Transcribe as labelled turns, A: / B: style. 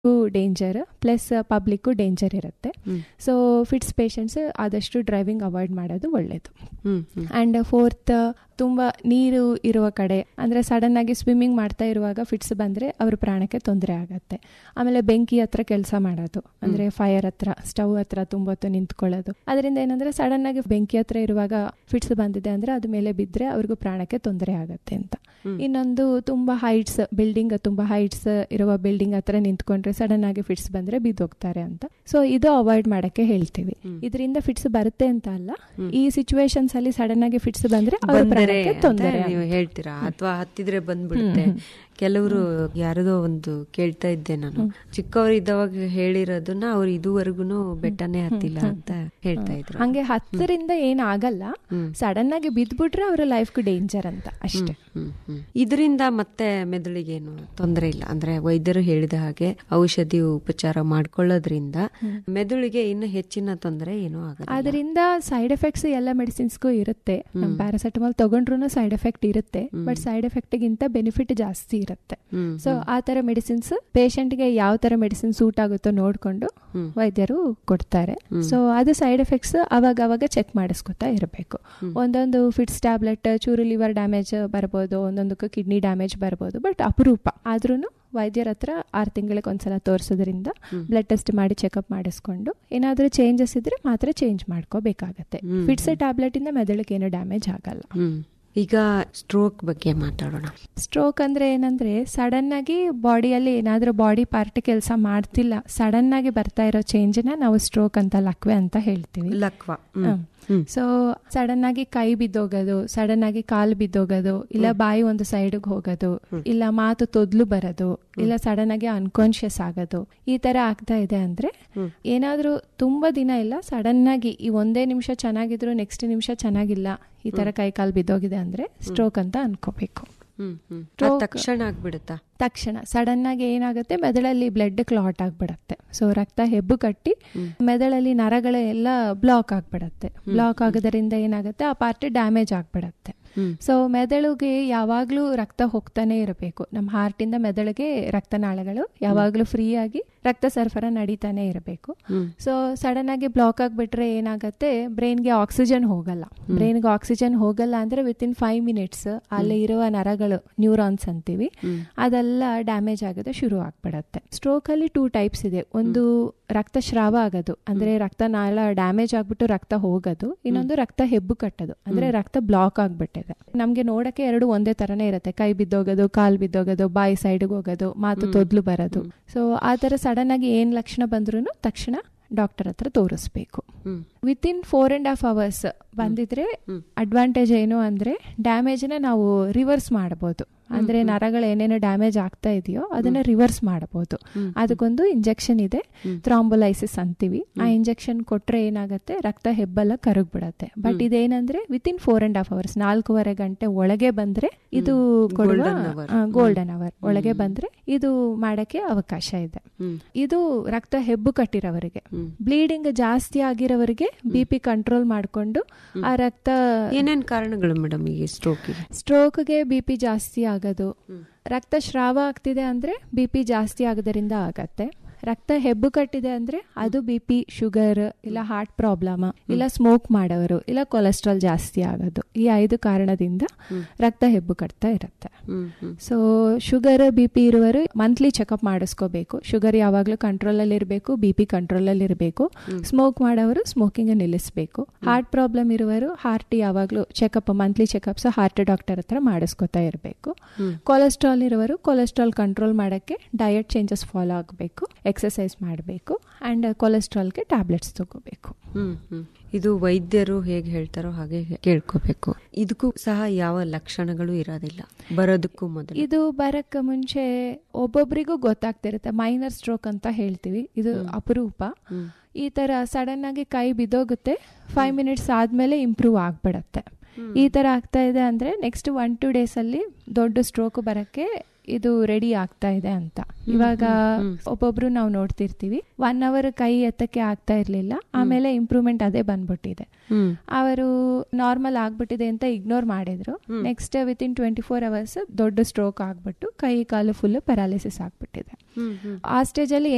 A: Danger plus public danger ಇರುತ್ತೆ
B: ಹ್ಮ್.
A: So fits patients ಆದಷ್ಟು ಡ್ರೈವಿಂಗ್ ಅವಾಯ್ಡ್ ಮಾಡೋದು ಒಳ್ಳೆಯದು
B: ಹ್ಮ್ ಹ್ಮ್
A: ಆ್ಯಂಡ್ ಫೋರ್ತ್ ತುಂಬ ನೀರು ಇರುವ ಕಡೆ ಅಂದರೆ ಸಡನ್ ಆಗಿ ಸ್ವಿಮ್ಮಿಂಗ್ ಮಾಡ್ತಾ ಇರುವಾಗ ಫಿಟ್ಸ್ ಬಂದರೆ ಅವ್ರ ಪ್ರಾಣಕ್ಕೆ ತೊಂದರೆ ಆಗತ್ತೆ ಆಮೇಲೆ ಬೆಂಕಿ ಹತ್ರ ಕೆಲಸ ಮಾಡೋದು ಅಂದರೆ ಫೈರ್ ಹತ್ರ ಸ್ಟವ್ ಹತ್ರ ತುಂಬ ಹೊತ್ತು ನಿಂತ್ಕೊಳ್ಳೋದು ಅದರಿಂದ ಏನಂದರೆ ಸಡನ್ ಆಗಿ ಬೆಂಕಿ ಹತ್ರ ಇರುವಾಗ ಫಿಟ್ಸ್ ಬಂದಿದೆ ಅಂದರೆ ಅದ್ರ ಮೇಲೆ ಬಿದ್ದರೆ ಅವ್ರಿಗೂ ಪ್ರಾಣಕ್ಕೆ ತೊಂದರೆ ಆಗತ್ತೆ ಅಂತ
B: ಹ್ಮ್.
A: ಇನ್ನೊಂದು ತುಂಬ ಹೈಟ್ಸ್ ಬಿಲ್ಡಿಂಗ್ ತುಂಬ ಹೈಟ್ಸ್ ಇರುವ ಬಿಲ್ಡಿಂಗ್ ಹತ್ರ ನಿಂತ್ಕೊಂಡ್ರೆ ಸಡನ್ ಆಗಿ ಫಿಟ್ಸ್ ಬಂದರೆ ಬಿದ್ದೋಗ್ತಾರೆ ಅಂತ ಸೊ ಇದು ಅವಾಯ್ಡ್ ಮಾಡೋಕ್ಕೆ ಹೇಳ್ತೀವಿ
B: ಹ್ಮ್.
A: ಇದರಿಂದ ಫಿಟ್ಸ್ ಬರುತ್ತೆ ಅಂತ ಅಲ್ಲ
B: ಹ್ಮ್.
A: ಈ ಸಿಚುವೇಶನ್ಸ್ ಅಲ್ಲಿ ಸಡನ್ ಆಗಿ ಫಿಟ್ಸ್ ಬಂದ್ರೆ ಅವ್ರ
B: ಬಂದರೆ
A: ಪ್ರಾಣಕ್ಕೆ
B: ಅಂತ
A: ತೊಂದರೆ
B: ನೀವು ಹೇಳ್ತೀರಾ ಅಥವಾ ಹತ್ತಿದ್ರೆ ಬಂದ್ಬಿಡುತ್ತೆ ಕೆಲವರು ಯಾರದೋ ಒಂದು ಕೇಳ್ತಾ ಇದ್ದೆ ನಾನು ಚಿಕ್ಕವರಿದ್ದವಾಗ ಹೇಳಿರೋದನ್ನ ಅವ್ರು ಇದುವರೆಗೂ ಬೆಟ್ಟನೇ ಹತ್ತಿಲ್ಲ ಅಂತ ಹೇಳ್ತಾ ಇದ್ರು
A: ಹಂಗೆ ಹತ್ತರಿಂದ ಏನ್ ಆಗಲ್ಲ
B: ಹ್ಮ್.
A: ಸಡನ್ ಆಗಿ ಬಿದ್ಬಿಟ್ರೆ ಅವ್ರ ಲೈಫ್ಗೂ ಡೇಂಜರ್ ಅಂತ ಅಷ್ಟೇ
B: ಹ್ಮ್, ಹ್ಮ್. ಇದರಿಂದ ಮತ್ತೆ ಮೆದುಳಿಗೇನು ತೊಂದರೆ ಇಲ್ಲ ಅಂದ್ರೆ ವೈದ್ಯರು ಹೇಳಿದ ಹಾಗೆ ಔಷಧಿ ಉಪಚಾರ ಮಾಡ್ಕೊಳ್ಳೋದ್ರಿಂದ ಮೆದುಳಿಗೆ ಇನ್ನು ಹೆಚ್ಚಿನ ತೊಂದರೆ ಏನೂ ಆಗಲ್ಲ
A: ಅದರಿಂದ ಸೈಡ್ ಎಫೆಕ್ಟ್ಸ್ ಎಲ್ಲ ಮೆಡಿಸಿನ್ಸ್ಗೂ ಇರುತ್ತೆ ನಮ್ಮ ಪ್ಯಾರಾಸೆಟಮಾಲ್ ತಗೊಂಡ್ರು ಸೈಡ್ ಎಫೆಕ್ಟ್ ಇರುತ್ತೆ ಬಟ್ ಸೈಡ್ ಎಫೆಕ್ಟ್ಗಿಂತ ಬೆನಿಫಿಟ್ ಜಾಸ್ತಿ ಇರುತ್ತೆ
B: ಹ್ಮ್,
A: ಸೊ ಆ ತರ ಮೆಡಿಸಿನ್ಸ್ ಪೇಷಂಟ್ಗೆ ಯಾವ ತರ ಮೆಡಿಸಿನ್ ಸೂಟ್ ಆಗುತ್ತೋ ನೋಡ್ಕೊಂಡು
B: ಹ್ಮ್.
A: ವೈದ್ಯರು ಕೊಡ್ತಾರೆ ಸೊ ಅದು ಸೈಡ್ ಎಫೆಕ್ಟ್ಸ್ ಅವಾಗ ಅವಾಗ ಚೆಕ್ ಮಾಡಿಸ್ಕೊತಾ ಇರಬೇಕು ಒಂದೊಂದು ಫಿಟ್ಸ್ ಟ್ಯಾಬ್ಲೆಟ್ ಚೂರು ಲಿವರ್ ಡ್ಯಾಮೇಜ್ ಬರ್ಬೋದು ಒಂದೊಂದಕ್ಕೆ ಕಿಡ್ನಿ ಡ್ಯಾಮೇಜ್ ಬರ್ಬೋದು ಬಟ್ ಅಪರೂಪ ಆದ್ರೂ ವೈದ್ಯರ ಹತ್ರ ಆರು ತಿಂಗಳಿಗೆ ಒಂದ್ಸಲ ತೋರಿಸೋದ್ರಿಂದ ಬ್ಲಡ್ ಟೆಸ್ಟ್ ಮಾಡಿ ಚೆಕಪ್ ಮಾಡಿಸ್ಕೊಂಡು ಏನಾದರೂ ಚೇಂಜಸ್ ಇದ್ರೆ ಮಾತ್ರ ಚೇಂಜ್ ಮಾಡ್ಕೋಬೇಕಾಗತ್ತೆ
B: ಹ್ಮ್.
A: ಫಿಟ್ಸ್ ಟ್ಯಾಬ್ಲೆಟ್ ಇಂದ ಮೆದುಳಿಗೆ ಏನು ಡ್ಯಾಮೇಜ್ ಆಗಲ್ಲ
B: ಹ್ಮ್ ಈಗ ಸ್ಟ್ರೋಕ್ ಬಗ್ಗೆ ಮಾತಾಡೋಣ
A: ಸ್ಟ್ರೋಕ್ ಅಂದ್ರೆ ಏನಂದ್ರೆ ಸಡನ್ ಆಗಿ ಬಾಡಿಯಲ್ಲಿ ಏನಾದ್ರೂ ಬಾಡಿ ಪಾರ್ಟ್ ಕೆಲಸ ಮಾಡ್ತಿಲ್ಲ ಸಡನ್ ಆಗಿ ಬರ್ತಾ ಇರೋ ಚೇಂಜ್ನ ನಾವು ಸ್ಟ್ರೋಕ್ ಅಂತ ಲಕ್ವೆ ಅಂತ ಹೇಳ್ತೀವಿ
B: ಲಕ್ವ ಹ್ಮ್. ಹ್ಮ್.
A: ಸೊ ಸಡನ್ ಆಗಿ ಕೈ ಬಿದ್ದೋಗೋದು ಸಡನ್ ಆಗಿ ಕಾಲು ಬಿದ್ದೋಗೋದು ಇಲ್ಲ ಬಾಯಿ ಒಂದು ಸೈಡ್ಗೆ ಹೋಗೋದು ಇಲ್ಲ ಮಾತು ತೊದ್ಲು ಬರೋದು ಇಲ್ಲ ಸಡನ್ ಆಗಿ ಅನ್ಕಾನ್ಶಿಯಸ್ ಆಗೋದು ಈ ತರ ಆಗ್ತಾ ಇದೆ ಅಂದ್ರೆ ಏನಾದ್ರೂ ತುಂಬಾ ದಿನ ಇಲ್ಲ ಸಡನ್ ಆಗಿ ಈ ಒಂದೇ ನಿಮಿಷ ಚೆನ್ನಾಗಿದ್ರು ನೆಕ್ಸ್ಟ್ ನಿಮಿಷ ಚೆನ್ನಾಗಿಲ್ಲ ಈ ತರ ಕೈ ಕಾಲು ಬಿದ್ದೋಗಿದೆ ಅಂದ್ರೆ ಸ್ಟ್ರೋಕ್ ಅಂತ ಅನ್ಕೋಬೇಕು
B: ಹ್ಮ್ ಹ್ಮ್ ಅದ್
A: Stroke-
B: ತಕ್ಷಣ ಆಗ್ಬಿಡುತ್ತಾ
A: ತಕ್ಷಣ ಸಡನ್ ಆಗಿ ಏನಾಗುತ್ತೆ ಮೆದುಳಲ್ಲಿ ಬ್ಲಡ್ ಕ್ಲಾಟ್ ಆಗ್ಬಿಡತ್ತೆ ಸೊ ರಕ್ತ ಹೆಬ್ಬು ಕಟ್ಟಿ ಮೆದುಳಲ್ಲಿ ನರಗಳೆಲ್ಲ ಬ್ಲಾಕ್ ಆಗ್ಬಿಡತ್ತೆ ಬ್ಲಾಕ್ ಆಗೋದ್ರಿಂದ ಏನಾಗುತ್ತೆ ಆ ಪಾರ್ಟ್ ಡ್ಯಾಮೇಜ್ ಆಗ್ಬಿಡತ್ತೆ
B: ಹ್ಮ್.
A: ಸೊ ಮೆದುಳಿಗೆ ಯಾವಾಗ್ಲೂ ರಕ್ತ ಹೋಗ್ತಾನೆ ಇರಬೇಕು ನಮ್ಮ ಹಾರ್ಟಿಂದ ಮೆದುಳಿಗೆ ರಕ್ತನಾಳಗಳು ಯಾವಾಗ್ಲೂ ಫ್ರೀ ಆಗಿ ರಕ್ತ ಸರಫರ ನಡೀತಾನೆ ಇರಬೇಕು
B: ಹ್ಮ್.
A: ಸೊ ಸಡನ್ ಆಗಿ ಬ್ಲಾಕ್ ಆಗ್ಬಿಟ್ರೆ ಏನಾಗುತ್ತೆ ಬ್ರೈನ್ಗೆ ಆಕ್ಸಿಜನ್ ಹೋಗಲ್ಲ ಬ್ರೈನ್ಗೆ ಆಕ್ಸಿಜನ್ ಹೋಗಲ್ಲ ಅಂದ್ರೆ ವಿತ್ ಇನ್ ಫೈವ್ ಮಿನಿಟ್ಸ್ ಅಲ್ಲಿ ಇರುವ ನರಗಳು ನ್ಯೂರಾನ್ಸ್ ಅಂತೀವಿ ಅದೆಲ್ಲ ಡ್ಯಾಮೇಜ್ ಆಗೋದು ಶುರು ಆಗ್ಬಿಡತ್ತೆ ಸ್ಟ್ರೋಕ್ ಅಲ್ಲಿ ಟೂ ಟೈಪ್ಸ್ ಇದೆ ಒಂದು ರಕ್ತಸ್ರಾವ ಆಗೋದು ಅಂದ್ರೆ ರಕ್ತನಾಳ ಡ್ಯಾಮೇಜ್ ಆಗ್ಬಿಟ್ಟು ರಕ್ತ ಹೋಗೋದು ಇನ್ನೊಂದು ರಕ್ತ ಹೆಬ್ಬು ಕಟ್ಟೋದು ಅಂದ್ರೆ ರಕ್ತ ಬ್ಲಾಕ್ ಆಗ್ಬಿಟ್ಟಿದೆ ನಮ್ಗೆ ನೋಡಕ್ಕೆ ಎರಡು ಒಂದೇ ತರನೇ ಇರುತ್ತೆ ಕೈ ಬಿದ್ದೋಗೋದು ಕಾಲ್ ಬಿದ್ದೋಗೋದು ಬಾಯಿ ಸೈಡ್ಗೆ ಹೋಗೋದು ಮಾತು ತೊದ್ಲು ಬರೋದು ಸೊ ಆ ತರ ಸಡನ್ ಆಗಿ ಏನ್ ಲಕ್ಷಣ ಬಂದ್ರೂ ತಕ್ಷಣ ಡಾಕ್ಟರ್ ಹತ್ರ ತೋರಿಸ್ಬೇಕು
B: ಹ್ಮ್.
A: Within four and half hours ಬಂದಿದ್ರೆ ಅಡ್ವಾಂಟೇಜ್ ಏನು ಅಂದ್ರೆ ಡ್ಯಾಮೇಜ್ನ ನಾವು ರಿವರ್ಸ್ ಮಾಡಬಹುದು ಅಂದ್ರೆ ನರಗಳು ಏನೇನು ಡ್ಯಾಮೇಜ್ ಆಗ್ತಾ ಇದೆಯೋ ಅದನ್ನ ರಿವರ್ಸ್ ಮಾಡಬಹುದು ಅದಕ್ಕೊಂದು ಇಂಜೆಕ್ಷನ್ ಇದೆ ಥ್ರಾಂಬೋಲೈಸಿಸ್ ಅಂತೀವಿ ಆ ಇಂಜೆಕ್ಷನ್ ಕೊಟ್ರೆ ಏನಾಗುತ್ತೆ ರಕ್ತ ಹೆಬ್ಬೆಲ್ಲ ಕರಗ್ಬಿಡತ್ತೆ ಬಟ್ ಇದೇನಂದ್ರೆ within four and half hours ನಾಲ್ಕೂವರೆ ಗಂಟೆ ಒಳಗೆ ಬಂದ್ರೆ ಇದು ಕೊಡುವ
B: Golden hour.
A: ಗೋಲ್ಡನ್ ಅವರ್ ಒಳಗೆ ಬಂದ್ರೆ ಇದು ಮಾಡಕ್ಕೆ ಅವಕಾಶ ಇದೆ
B: ಹ್ಮ್.
A: ಇದು ರಕ್ತ ಹೆಬ್ಬು ಕಟ್ಟಿರೋವರಿಗೆ
B: ಹ್ಮ್.
A: ಬ್ಲೀಡಿಂಗ್ ಜಾಸ್ತಿ ಆಗಿರೋವರಿಗೆ ಬಿ ಪಿ ಕಂಟ್ರೋಲ್ ಮಾಡಿಕೊಂಡು ಆ ರಕ್ತ
B: ಏನೇನ್ ಕಾರಣಗಳು ಮೇಡಮ್ ಈ ಸ್ಟ್ರೋಕಿಗೆ
A: ಸ್ಟ್ರೋಕ್ಗೆ ಬಿ ಪಿ ಜಾಸ್ತಿ ಆಗೋದು ರಕ್ತ ಸ್ರಾವ ಆಗ್ತಿದೆ ಅಂದ್ರೆ ಬಿ ಪಿ ಜಾಸ್ತಿ ಆಗೋದ್ರಿಂದ ಆಗತ್ತೆ ರಕ್ತ ಹೆಬ್ಬು ಕಟ್ಟಿದೆ ಅಂದ್ರೆ ಅದು ಬಿ ಪಿ ಶುಗರ್ ಇಲ್ಲ ಹಾರ್ಟ್ ಪ್ರಾಬ್ಲಮ್ ಇಲ್ಲ ಸ್ಮೋಕ್ ಮಾಡೋರು ಇಲ್ಲ ಕೊಲೆಸ್ಟ್ರಾಲ್ ಜಾಸ್ತಿ ಆಗೋದು ಈ ಐದು ಕಾರಣದಿಂದ ರಕ್ತ ಹೆಬ್ಬು ಕಟ್ತಾ ಇರುತ್ತೆ
B: ಹ್ಮ್ ಹ್ಮ್
A: ಸೊ ಶುಗರ್ ಬಿ ಪಿ ಇರುವರು ಮಂತ್ಲಿ ಚೆಕಪ್ ಮಾಡಿಸ್ಕೋಬೇಕು ಶುಗರ್ ಯಾವಾಗಲೂ ಕಂಟ್ರೋಲಲ್ಲಿ ಇರಬೇಕು ಬಿ ಪಿ ಕಂಟ್ರೋಲಲ್ಲಿ ಇರಬೇಕು ಸ್ಮೋಕ್ ಮಾಡೋರು ಸ್ಮೋಕಿಂಗ್ ನಿಲ್ಲಿಸಬೇಕು ಹಾರ್ಟ್ ಪ್ರಾಬ್ಲಮ್ ಇರುವರು ಹಾರ್ಟ್ ಯಾವಾಗಲೂ checkup monthly checkups heart doctor ಹತ್ರ ಮಾಡಿಸ್ಕೊತಾ ಇರಬೇಕು ಕೊಲೆಸ್ಟ್ರಾಲ್ ಇರುವರು ಕೊಲೆಸ್ಟ್ರಾಲ್ ಕಂಟ್ರೋಲ್ ಮಾಡೋಕ್ಕೆ ಡಯಟ್ ಚೇಂಜಸ್ ಫಾಲೋ ಆಗಬೇಕು ಎಕ್ಸಸೈಸ್ ಮಾಡಬೇಕು ಆ್ಯಂಡ್ ಕೊಲೆಸ್ಟ್ರಾಲ್ಗೆ ಟ್ಯಾಬ್ಲೆಟ್ಸ್ ತಗೋಬೇಕು
B: ಹ್ಮ್ ಹ್ಮ್ ಇದು ವೈದ್ಯರು ಹೇಗೆ ಹೇಳ್ತಾರೋ ಹಾಗೆ ಕೇಳ್ಕೋಬೇಕು ಇದಕ್ಕೂ ಸಹ ಯಾವ ಲಕ್ಷಣಗಳು ಇರೋದಿಲ್ಲ ಬರೋದಕ್ಕೂ ಮೊದಲು
A: ಇದು ಬರಕ್ಕೆ ಮುಂಚೆ ಒಬ್ಬೊಬ್ರಿಗೂ ಗೊತ್ತಾಗ್ತಿರುತ್ತೆ ಮೈನರ್ ಸ್ಟ್ರೋಕ್ ಅಂತ ಹೇಳ್ತೀವಿ ಇದು ಅಪರೂಪ ಈ ತರ ಸಡನ್ ಆಗಿ ಕೈ ಬಿದ್ದೋಗುತ್ತೆ ಫೈವ್ ಮಿನಿಟ್ಸ್ ಆದ್ಮೇಲೆ ಇಂಪ್ರೂವ್ ಆಗ್ಬಿಡತ್ತೆ ಈ ತರ ಆಗ್ತಾ ಇದೆ ಅಂದ್ರೆ ನೆಕ್ಸ್ಟ್ ಒನ್ ಟೂ ಡೇಸ್ ಅಲ್ಲಿ ದೊಡ್ಡ ಸ್ಟ್ರೋಕ್ ಬರಕ್ಕೆ ಇದು ರೆಡಿ ಆಗ್ತಾ ಇದೆ ಅಂತ ಇವಾಗ ಒಬ್ಬೊಬ್ರು ನಾವು ನೋಡ್ತಿರ್ತೀವಿ ಒನ್ ಅವರ್ ಕೈ ಎತ್ತಕ್ಕೆ ಆಗ್ತಾ ಇರ್ಲಿಲ್ಲ ಆಮೇಲೆ ಇಂಪ್ರೂವ್ಮೆಂಟ್ ಅದೇ ಬಂದ್ಬಿಟ್ಟಿದೆ
B: ಹ್ಮ್
A: ಅವರು ನಾರ್ಮಲ್ ಆಗ್ಬಿಟ್ಟಿದೆ ಅಂತ ಇಗ್ನೋರ್ ಮಾಡಿದ್ರು next within twenty four hours ದೊಡ್ಡ ಸ್ಟ್ರೋಕ್ ಆಗ್ಬಿಟ್ಟು ಕೈ ಕಾಲು ಫುಲ್ ಪ್ಯಾರಾಲಿಸಿಸ್ ಆಗ್ಬಿಟ್ಟಿದೆ
B: ಹ್ಮ್ ಹ್ಮ್
A: ಆ ಸ್ಟೇಜ್ ಅಲ್ಲಿ